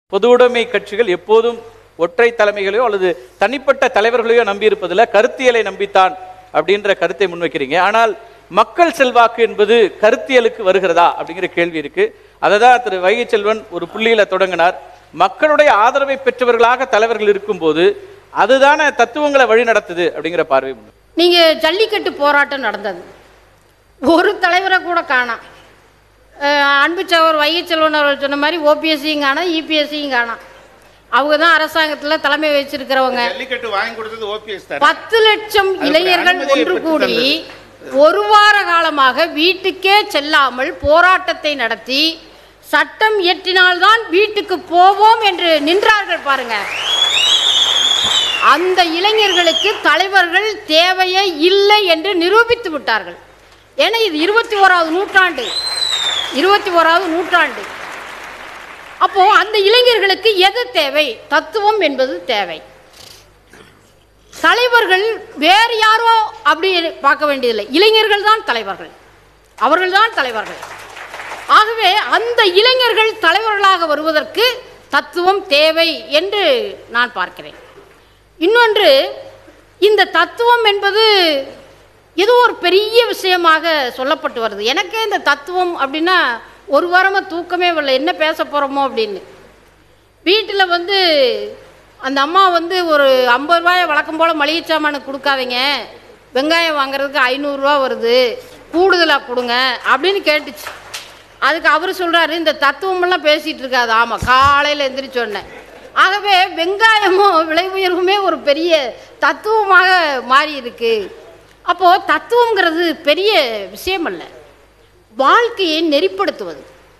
பொதுவுடைமை கட்சிகள் எப்போதும் ஒற்றை தலைமைகளையோ அல்லது தனிப்பட்ட தலைவர்களையோ நம்பியிருப்பதில் கருத்தியலை நம்பித்தான் அப்படின்ற கருத்தை முன்வைக்கிறீங்க ஆனால் மக்கள் செல்வாக்கு என்பது கருத்தியலுக்கு வருகிறதா அப்படிங்கிற கேள்வி இருக்கு அதை தான் திரு வைகை செல்வன் ஒரு புள்ளியில தொடங்கினார் மக்களுடைய ஆதரவை பெற்றவர்களாக தலைவர்கள் இருக்கும்போது அதுதானே தத்துவங்களை வழி நடத்துது அப்படிங்கிற பார்வை முன் நீங்க ஜல்லிக்கட்டு போராட்டம் நடந்தது ஒரு தலைவரை கூட காணாம் அஹ் அன்பு சகோதரர் வைகை செல்வன் அவர்கள் சொன்ன மாதிரி ஓபிஎஸ்சியும் காணாம் இபிஎஸ்சியும் காணாம் அவங்க தான் அரசாங்கத்தில் தலைமை வச்சிருக்கிறவங்க ஜல்லிக்கட்டு வாங்கி கொடுத்தது ஓபிஎஸ் தான் பத்து லட்சம் அதுக்கு இளைஞர்கள் அனுமதியை ஒன்று பெற்று கூடி ஒரு வார காலமாக வீட்டுக்கே செல்லாமல் போராட்டத்தை நடத்தி சட்டம் இயற்றினால்தான் வீட்டுக்கு போவோம் என்று நின்றார்கள் பாருங்க அந்த இளைஞர்களுக்கு தலைவர்கள் தேவையே இல்லை என்று நிரூபித்து விட்டார்கள் ஏன்னா இது இருபத்தி ஓராவது நூற்றாண்டு இருபத்தி ஓராவது நூற்றாண்டு அப்போ அந்த இளைஞர்களுக்கு எது தேவை தத்துவம் என்பது தேவை தலைவர்கள் வேறு யாரோ அப்படி பார்க்க வேண்டியதில்லை இளைஞர்கள் தான் தலைவர்கள் அவர்கள் தான் தலைவர்கள் ஆகவே அந்த இளைஞர்கள் தலைவர்களாக வருவதற்கு தத்துவம் தேவை என்று நான் பார்க்கிறேன் இன்னொன்று இந்த தத்துவம் என்பது ஏதோ ஒரு பெரிய விஷயமாக சொல்லப்பட்டு வருது எனக்கே இந்த தத்துவம் அப்படின்னா ஒரு வாரமாக தூக்கமே வரல என்ன பேச போகிறோமோ அப்படின்னு வீட்டில் வந்து அந்த அம்மா வந்து ஒரு ஐம்பது ரூபாயை வழக்கம் போல் மளிகை சாமானுக்கு கொடுக்காதீங்க வெங்காயம் வாங்குறதுக்கு ஐநூறுரூவா வருது கூடுதலாக கொடுங்க அப்படின்னு கேட்டுச்சு அதுக்கு அவர் சொல்கிறாரு இந்த தத்துவமெல்லாம் பேசிகிட்டு இருக்காது ஆமாம் காலையில் எந்திரிச்சு சொன்னேன் ஆகவே வெங்காயமும் விலை உயர்வுமே ஒரு பெரிய தத்துவமாக மாறி இருக்கு அப்போது தத்துவங்கிறது பெரிய விஷயம் அல்ல வாழ்க்கையை நெறிப்படுத்துவது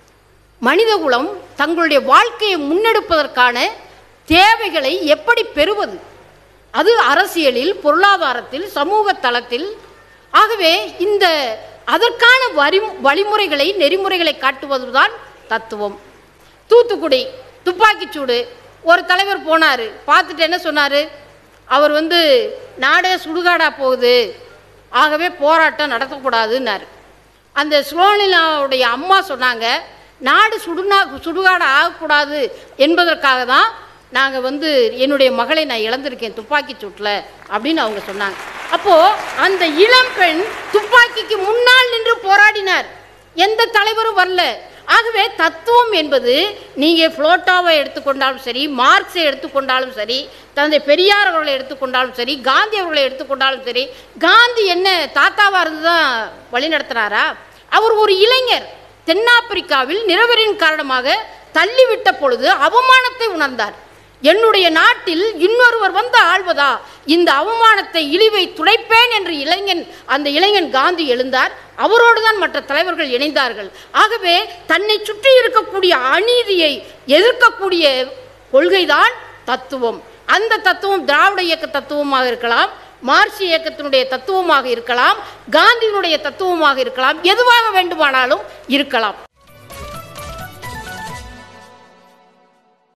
மனிதகுலம் தங்களுடைய வாழ்க்கையை முன்னெடுப்பதற்கான தேவைகளை எப்படி பெறுவது அது அரசியலில் பொருளாதாரத்தில் சமூக தளத்தில் ஆகவே இந்த அதற்கான வரி வழிமுறைகளை நெறிமுறைகளை காட்டுவதுதான் தத்துவம் தூத்துக்குடி துப்பாக்கிச்சூடு ஒரு தலைவர் போனார் பார்த்துட்டு என்ன சொன்னார் அவர் வந்து நாடே சுடுகாடா போகுது ஆகவே போராட்டம் நடத்தக்கூடாதுன்னாரு அந்த சுலோனிலாவுடைய அம்மா சொன்னாங்க நாடு சுடுநா சுடுகாடு ஆகக்கூடாது என்பதற்காக தான் நாங்கள் வந்து என்னுடைய மகளை நான் இழந்திருக்கேன் துப்பாக்கி சூட்டில் அப்படின்னு அவங்க சொன்னாங்க அப்போது அந்த இளம்பெண் துப்பாக்கிக்கு முன்னால் நின்று போராடினார் எந்த தலைவரும் வரல ஆகவே தத்துவம் என்பது நீங்கள் புளோட்டோவை எடுத்துக்கொண்டாலும் சரி மார்க்ஸை எடுத்துக்கொண்டாலும் சரி தந்தை பெரியார் அவர்களை எடுத்துக்கொண்டாலும் சரி காந்தி அவர்களை எடுத்துக்கொண்டாலும் சரி காந்தி என்ன தாத்தாவா இருந்து தான் வழி நடத்தினாரா அவர் ஒரு இளைஞர் தென்னாப்பிரிக்காவில் நிறவரின் காரணமாக தள்ளிவிட்ட பொழுது அவமானத்தை உணர்ந்தார் என்னுடைய நாட்டில் இன்னொருவர் வந்து ஆள்வதா இந்த அவமானத்தை இழிவை துடைப்பேன் என்று இளைஞன் அந்த இளைஞன் காந்தி எழுந்தார் அவரோடு தான் மற்ற தலைவர்கள் இணைந்தார்கள் ஆகவே தன்னை சுற்றி இருக்கக்கூடிய அநீதியை எதிர்க்கக்கூடிய கொள்கைதான் தத்துவம் அந்த தத்துவம் திராவிட இயக்க தத்துவமாக இருக்கலாம் மார்க்சிய இயக்கத்தினுடைய தத்துவமாக இருக்கலாம் காந்தியினுடைய தத்துவமாக இருக்கலாம் எதுவாக வேண்டுமானாலும் இருக்கலாம்